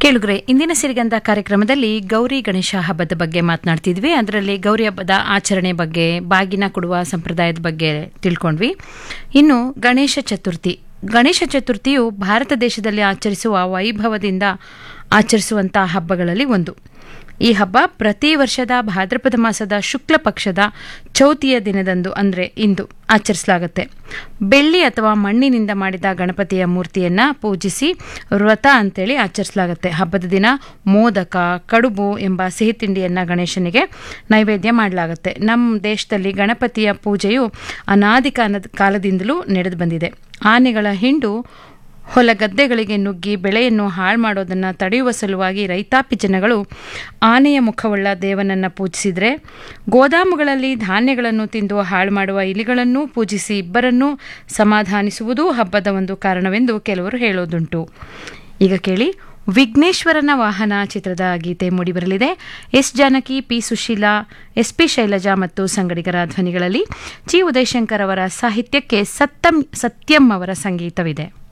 ಕೇಳುಗ್ರೆ ಇಂದಿನ ಸಿರಿಗಂಧ ಕಾರ್ಯಕ್ರಮದಲ್ಲಿ ಗೌರಿ ಗಣೇಶ ಹಬ್ಬದ ಬಗ್ಗೆ ಮಾತನಾಡ್ತಿದ್ವಿ ಅದರಲ್ಲಿ ಗೌರಿ ಹಬ್ಬದ ಆಚರಣೆ ಬಗ್ಗೆ ಬಾಗಿನ ಕೊಡುವ ಸಂಪ್ರದಾಯದ ಬಗ್ಗೆ ತಿಳ್ಕೊಂಡ್ವಿ ಇನ್ನು ಗಣೇಶ ಚತುರ್ಥಿ ಗಣೇಶ ಚತುರ್ಥಿಯು ಭಾರತ ದೇಶದಲ್ಲಿ ಆಚರಿಸುವ ವೈಭವದಿಂದ ಆಚರಿಸುವಂತಹ ಹಬ್ಬಗಳಲ್ಲಿ ಒಂದು ಈ ಹಬ್ಬ ಪ್ರತಿ ವರ್ಷದ ಭಾದ್ರಪದ ಮಾಸದ ಶುಕ್ಲ ಪಕ್ಷದ ಚೌತಿಯ ದಿನದಂದು ಅಂದರೆ ಇಂದು ಆಚರಿಸಲಾಗುತ್ತೆ ಬೆಳ್ಳಿ ಅಥವಾ ಮಣ್ಣಿನಿಂದ ಮಾಡಿದ ಗಣಪತಿಯ ಮೂರ್ತಿಯನ್ನ ಪೂಜಿಸಿ ವ್ರತ ಅಂತೇಳಿ ಆಚರಿಸಲಾಗುತ್ತೆ ಹಬ್ಬದ ದಿನ ಮೋದಕ ಕಡುಬು ಎಂಬ ಸಿಹಿ ತಿಂಡಿಯನ್ನ ಗಣೇಶನಿಗೆ ನೈವೇದ್ಯ ಮಾಡಲಾಗುತ್ತೆ ನಮ್ಮ ದೇಶದಲ್ಲಿ ಗಣಪತಿಯ ಪೂಜೆಯು ಅನಾದಿ ಕಾಲದ ಕಾಲದಿಂದಲೂ ನಡೆದು ಬಂದಿದೆ ಆನೆಗಳ ಹಿಂಡು ಹೊಲ ಗದ್ದೆಗಳಿಗೆ ನುಗ್ಗಿ ಬೆಳೆಯನ್ನು ಹಾಳು ಮಾಡೋದನ್ನು ತಡೆಯುವ ಸಲುವಾಗಿ ರೈತಾಪಿ ಜನಗಳು ಆನೆಯ ಮುಖವುಳ್ಳ ದೇವನನ್ನು ಪೂಜಿಸಿದರೆ ಗೋದಾಮುಗಳಲ್ಲಿ ಧಾನ್ಯಗಳನ್ನು ತಿಂದು ಹಾಳು ಮಾಡುವ ಇಲಿಗಳನ್ನು ಪೂಜಿಸಿ ಇಬ್ಬರನ್ನೂ ಸಮಾಧಾನಿಸುವುದೂ ಹಬ್ಬದ ಒಂದು ಕಾರಣವೆಂದು ಕೆಲವರು ಹೇಳೋದುಂಟು ಈಗ ಕೇಳಿ ವಿಘ್ನೇಶ್ವರನ ವಾಹನ ಚಿತ್ರದ ಗೀತೆ ಮೂಡಿಬರಲಿದೆ S Janaki P Susheela S P Shailaja ಮತ್ತು ಸಂಗಡಿಗರ ಧ್ವನಿಗಳಲ್ಲಿ ಜಿ ಉದಯಶಂಕರ್ ಅವರ ಸಾಹಿತ್ಯಕ್ಕೆ ಸತ್ತಂ ಸತ್ಯಂ ಅವರ ಸಂಗೀತವಿದೆ